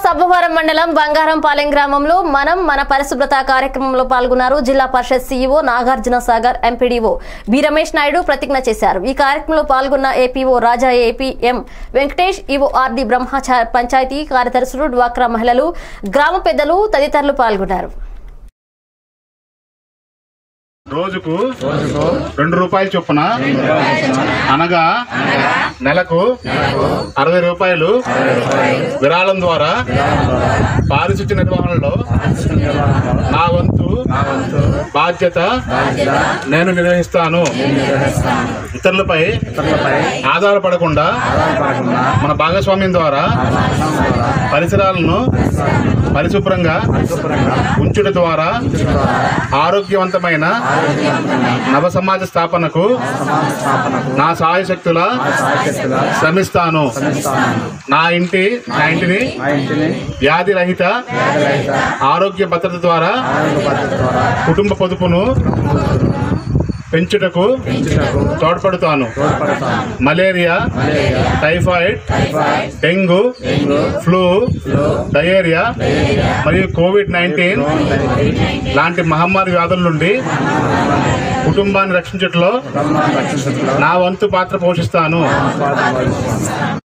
సబ్బవరం మండలం బంగారంపాలెం గ్రామంలో మనం మన పరిశుభ్రత కార్యక్రమంలో పాల్గొన్నారు జిల్లా పరిషత్ CEO Nagarjuna Sagar MPDO B Ramesh Naidu ప్రతిజ్ఞ చేశారు ఈ కార్యక్రమంలో పాల్గొన్న APO Raja APM Venkatesh EO RD బ్రహ్మచార పంచాయతీ కార్యదర్శులు డ్వాక్రా మహిళలు గ్రామ పెద్దలు తదితరులు పాల్గొన్నారు రోజుకు రెండు రూపాయలు చొప్పున అనగా నెలకు అరవై రూపాయలు విరాళం ద్వారా పారిశుద్ధ్య నిర్వహణలో నా వంతు బాధ్యత నేను నిర్వహిస్తాను ఇతరులపై ఆధారపడకుండా మన భాగస్వామ్యం ద్వారా పరిసరాలను పరిశుభ్రంగా ఉంచుట ద్వారా ఆరోగ్యవంతమైన నవ సమాజ స్థాపనకు నా సహాయ శక్తుల శ్రమిస్తాను నా ఇంటి నా ఇంటిని వ్యాధి రహిత ఆరోగ్య భద్రత ద్వారా కుటుంబ పొదుపును పెంచుటకు తోడ్పడుతాను malaria typhoid dengue flu diarrhoea మరియు కోవిడ్ నైన్టీన్ లాంటి మహమ్మారి వ్యాధుల నుండి కుటుంబాన్ని రక్షించట్లో నా వంతు పాత్ర పోషిస్తాను